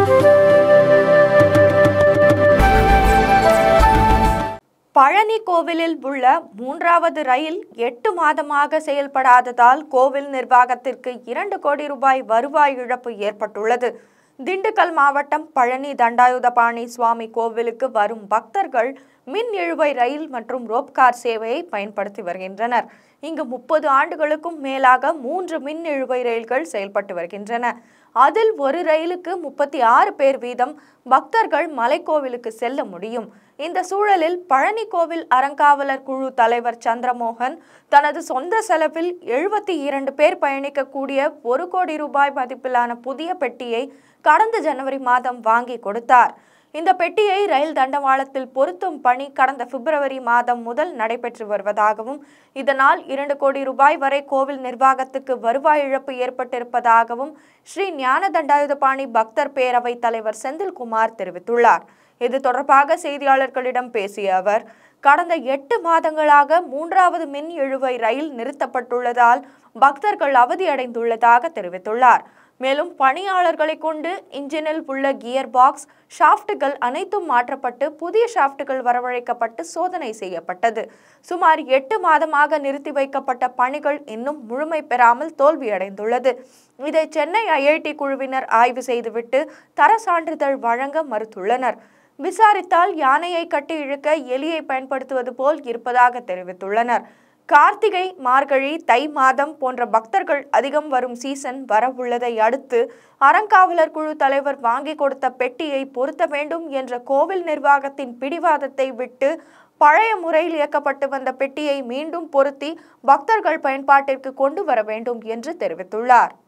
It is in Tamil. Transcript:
பழனி கோவிலில் உள்ள மூன்றாவது ரயில் எட்டு மாதமாக செயல்படாததால் கோவில் நிர்வாகத்திற்கு இரண்டு கோடி ரூபாய் வருவாய் இழப்பு ஏற்பட்டுள்ளது திண்டுக்கல் மாவட்டம் பழனி தண்டாயுதபாணி சுவாமி கோவிலுக்கு வரும் பக்தர்கள் மின் இழுவை ரயில் மற்றும் ரோப்கார் சேவையை பயன்படுத்தி வருகின்றனர் இங்கு முப்பது ஆண்டுகளுக்கும் மேலாக மூன்று மின் இழுவை ரயில்கள் செயல்பட்டு வருகின்றன அதில் ஒரு ரயிலுக்கு முப்பத்தி ஆறு பேர் வீதம் பக்தர்கள் மலைக்கோவிலுக்கு செல்ல முடியும் இந்த சூழலில் பழனி கோவில் அறங்காவலர் குழு தலைவர் சந்திரமோகன் தனது சொந்த செலவில் எழுபத்தி இரண்டு பேர் பயணிக்கக்கூடிய ஒரு கோடி ரூபாய் மதிப்பிலான புதிய பெட்டியை கடந்த ஜனவரி மாதம் வாங்கி கொடுத்தார் இந்த பெட்டியை ரயில் தண்டவாளத்தில் பொருத்தும் பணி கடந்த பிப்ரவரி மாதம் முதல் நடைபெற்று வருவதாகவும் இதனால் இரண்டு கோடி ரூபாய் வரை கோவில் நிர்வாகத்துக்கு வருவாய் இழப்பு ஏற்பட்டிருப்பதாகவும் ஸ்ரீ ஞான தண்டாயுதபாணி பக்தர் பேரவை தலைவர் செந்தில்குமார் தெரிவித்துள்ளார் இது தொடர்பாக செய்தியாளர்களிடம் பேசிய அவர் கடந்த எட்டு மாதங்களாக மூன்றாவது மின் இழுவை ரயில் நிறுத்தப்பட்டுள்ளதால் பக்தர்கள் அவதியடைந்துள்ளதாக தெரிவித்துள்ளார் மேலும் பணியாளர்களை கொண்டு இன்ஜினில் உள்ள கியர் பாக்ஸ் ஷாஃப்ட்டுகள் அனைத்தும் மாற்றப்பட்டு புதிய ஷாஃப்ட்டுகள் வரவழைக்கப்பட்டு சோதனை செய்யப்பட்டது சுமார் எட்டு மாதமாக நிறுத்தி வைக்கப்பட்ட பணிகள் இன்னும் முழுமை பெறாமல் தோல்வியடைந்துள்ளது இதை சென்னை ஐஐடி குழுவினர் ஆய்வு செய்துவிட்டு தர சான்றிதழ் வழங்க மறுத்துள்ளனர் விசாரித்தால் யானையை கட்டி இழுக்க எலியை பயன்படுத்துவது போல் இருப்பதாக தெரிவித்துள்ளனர் கார்த்திகை மார்கழி தை மாதம் போன்ற பக்தர்கள் அதிகம் வரும் சீசன் வரவுள்ளதை அடுத்து அறங்காவலர் குழு தலைவர் வாங்கி கொடுத்த பெட்டியை பொருத்த வேண்டும் என்ற கோவில் நிர்வாகத்தின் பிடிவாதத்தை விட்டு பழைய முறையில் இயக்கப்பட்டு வந்த பெட்டியை மீண்டும் பொருத்தி பக்தர்கள் பயன்பாட்டிற்கு கொண்டு வர வேண்டும் என்று தெரிவித்துள்ளார்